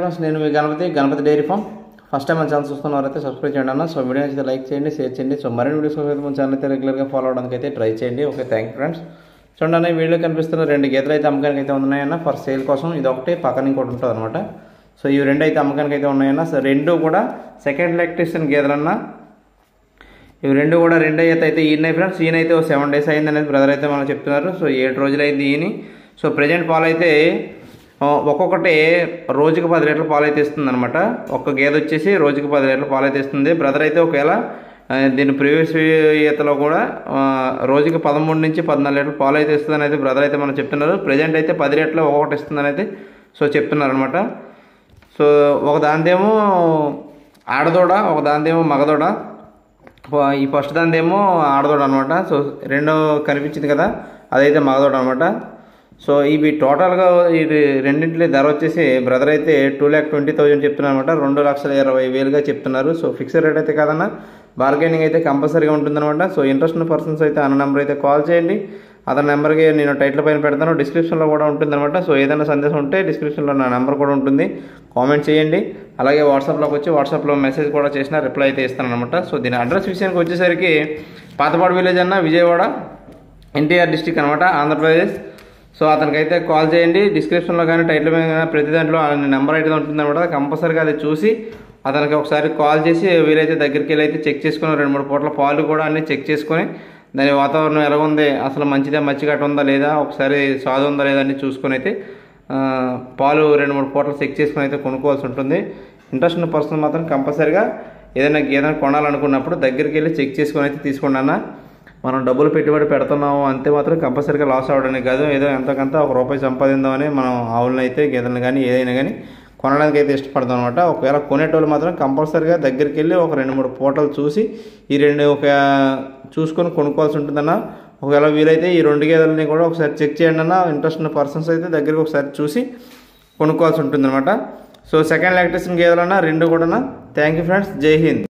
friends నేను మీ Ganapathi Ganapathi dairy farm first time మన ఛానల్ చూస్తున్నవారైతే సబ్స్క్రైబ్ చేయండి అన్న సో వీడియో నచ్చితే లైక్ చేయండి షేర్ చేయండి సో మరిన్ని వీడియోస్ కోసం అయితే మన ఛానల్ అయితే రెగ్యులర్గా ఫాలో అవడానికి అయితే ట్రై చేయండి ఓకే థ్యాంక్ యూ ఫ్రెండ్స్ చూడండి అన్న ఈ వీడియో కనిపిస్తున్న రెండు గీతలు అయితే అమ్మకానికి అయితే ఉన్నాయన్న ఫర్ సేల్ కోసం ఇది ఒకటి పక్కన ఇంకోటి ఉంటుంది అనమాట సో ఇవి రెండు అయితే అమ్మకానికి అయితే ఉన్నాయన్న సో రెండు కూడా సెకండ్ ఎలక్ట్రిషియన్ గీతలన్నా ఇవి రెండు కూడా రెండు అయితే అయితే ఈయన ఫ్రెండ్స్ ఈయన అయితే ఒక సెవెన్ డేస్ అయింది అనేది బ్రదర్ అయితే మనం చెప్తున్నారు సో ఏడు రోజులు అయింది ఈయన సో ప్రజెంట్ పాలు అయితే ఆ, ఒక్కొక్కటి రోజుకి పది లీటర్ల పాలు అయితే ఇస్తుంది అనమాట ఒక్క గేదె వచ్చేసి రోజుకి పది లీటర్ల పాలు అయితే ఇస్తుంది బ్రదర్ అయితే ఒకవేళ ఆ, దీని ప్రీవియస్ ఈతలో కూడా ఆ, రోజుకి పదమూడు నుంచి పద్నాలుగు లీటర్ల పాలు అయితే ఇస్తుందని అయితే బ్రదర్ అయితే మనం చెప్తున్నారు ప్రజెంట్ అయితే పది లీటర్లు ఒక్కొక్కటి ఇస్తుందని అయితే సో చెప్తున్నారు అనమాట సో ఒక దానిదేమో ఆడదోడ ఒక దానిదేమో మగదోడ ఫ- ఈ ఫస్ట్ దానిదేమో ఆడదోడ అనమాట సో రెండో కనిపించింది కదా అదైతే మగదోడ అనమాట సో ఇవి టోటల్గా ఇది రెండింటి ధర వచ్చేసి బ్రదర్ అయితే టూ ల్యాక్ ట్వంటీ థౌజండ్ చెప్తున్నారు అనమాట రెండు లక్షల ఇరవై వేలుగా చెప్తున్నారు సో ఫిక్స్డ్ రేట్ అయితే కాదన్నా బార్గెనింగ్ అయితే కంపల్సరీగా ఉంటుందన్నమాట సో ఇంట్రెస్ట్ ఉన్న పర్సన్స్ అయితే అన్న నెంబర్ అయితే కాల్ చేయండి అతని నెంబర్కి నేను టైటిల్ పైన పెడతాను డిస్క్రిప్షన్లో కూడా ఉంటుందన్నమాట సో ఏదైనా సందేశం ఉంటే డిస్క్రిప్షన్లో నా నెంబర్ కూడా ఉంటుంది కామెంట్ చేయండి అలాగే వాట్సాప్లోకి వచ్చి వాట్సాప్లో మెసేజ్ కూడా చేసిన రిప్లై అయితే ఇస్తాను అనమాట సో దీని అడ్రస్ విషయానికి వచ్చేసరికి పాతపాడు విలేజ్ అన్న విజయవాడ ఎన్టీఆర్ డిస్టిక్ అనమాట ఆంధ్రప్రదేశ్ సో అతనికైతే కాల్ చేయండి డిస్క్రిప్షన్లో కానీ టైటిల్ మీద కానీ ప్రతి దాంట్లో ఆయన నెంబర్ అయితే ఉంటుందన్నమాట కంపల్సరీగా అది చూసి అతనికి ఒకసారి కాల్ చేసి వీలైతే దగ్గరికి వెళ్ళి అయితే చెక్ చేసుకుని రెండు మూడు పూట్ల పాలు కూడా అన్ని చెక్ చేసుకొని దాని వాతావరణం ఎలా ఉంది అసలు మంచిదా మచ్చిగట్ట ఉందా లేదా ఒకసారి స్వాదు ఉందా లేదా అని చూసుకొని అయితే ఆ, పాలు రెండు మూడు పూటలు చెక్ చేసుకుని అయితే కొనుక్కోవాల్సి ఉంటుంది ఇంట్రెస్ట్ ఉన్న పర్సన్ మాత్రం కంపల్సరీగా ఏదైనా ఏదైనా కొనాలనుకున్నప్పుడు దగ్గరికి వెళ్ళి చెక్ చేసుకొని అయితే తీసుకోండి అన్న మనం డబ్బులు పెట్టుబడి పెడుతున్నాము అంతే మాత్రం కంపల్సరీగా లాస్ అవ్వడానికి కాదు ఏదో ఎంతకంత ఒక రూపాయి సంపాదిందామని మనం ఆవులను అయితే గేదెలను కానీ ఏదైనా కానీ కొనడానికి అయితే ఇష్టపడతాం అనమాట ఒకవేళ కొనేటోళ్ళు మాత్రం కంపల్సరీగా దగ్గరికి వెళ్ళి ఒక రెండు మూడు పూటలు చూసి ఈ రెండు ఒక చూసుకొని కొనుక్కోవాల్సి ఉంటుందన్న ఒకవేళ వీలైతే ఈ రెండు గేదెలని కూడా ఒకసారి చెక్ చేయండి అన్న ఇంట్రెస్ట్ ఉన్న పర్సన్స్ అయితే దగ్గరికి ఒకసారి చూసి కొనుక్కోవాల్సి ఉంటుందన్నమాట సో సెకండ్ ఎలక్ట్రిషన్ గేదెలన్నా రెండు కూడా థ్యాంక్ యూ ఫ్రెండ్స్ జై హింద్